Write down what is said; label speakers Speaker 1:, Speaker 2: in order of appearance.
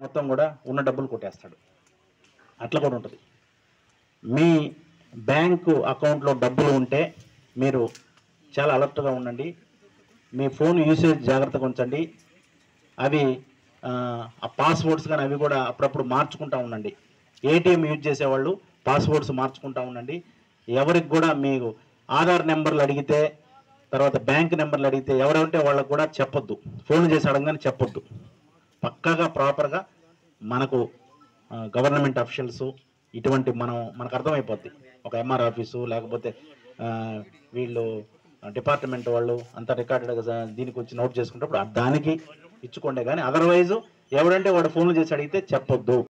Speaker 1: మొత్తం కూడా ఉన్న డబ్బులు కొట్టేస్తాడు అట్లా కూడా ఉంటుంది మీ బ్యాంకు అకౌంట్లో డబ్బులు ఉంటే మీరు చాలా అలర్ట్గా ఉండండి మీ ఫోన్ యూసేజ్ జాగ్రత్తగా ఉంచండి అవి ఆ, ఆ పాస్వర్డ్స్ కానీ అవి కూడా అప్పుడప్పుడు మార్చుకుంటా ఉండండి ఏటీఎం యూజ్ చేసేవాళ్ళు పాస్వర్డ్స్ మార్చుకుంటా ఉండండి ఎవరికి కూడా మీకు ఆధార్ నెంబర్లు అడిగితే తర్వాత బ్యాంక్ నెంబర్లు అడిగితే ఎవరంటే వాళ్ళకు కూడా చెప్పొద్దు ఫోన్ చేసి అడగగానే చెప్పొద్దు పక్కాగా ప్రాపర్గా మనకు గవర్నమెంట్ అఫీషియల్స్ ఇటువంటి మనం మనకు అర్థమైపోద్ది ఒక ఎంఆర్ ఆఫీసు లేకపోతే ఆ, వీళ్ళు డిపార్ట్మెంట్ వాళ్ళు అంతా రికార్డెడ్ దీనికి వచ్చి నోట్ చేసుకుంటప్పుడు దానికి ఇచ్చుకోండి కానీ అదర్వైజ్ ఎవడంటే వాడు ఫోన్లు చేసి అడిగితే చెప్పొద్దు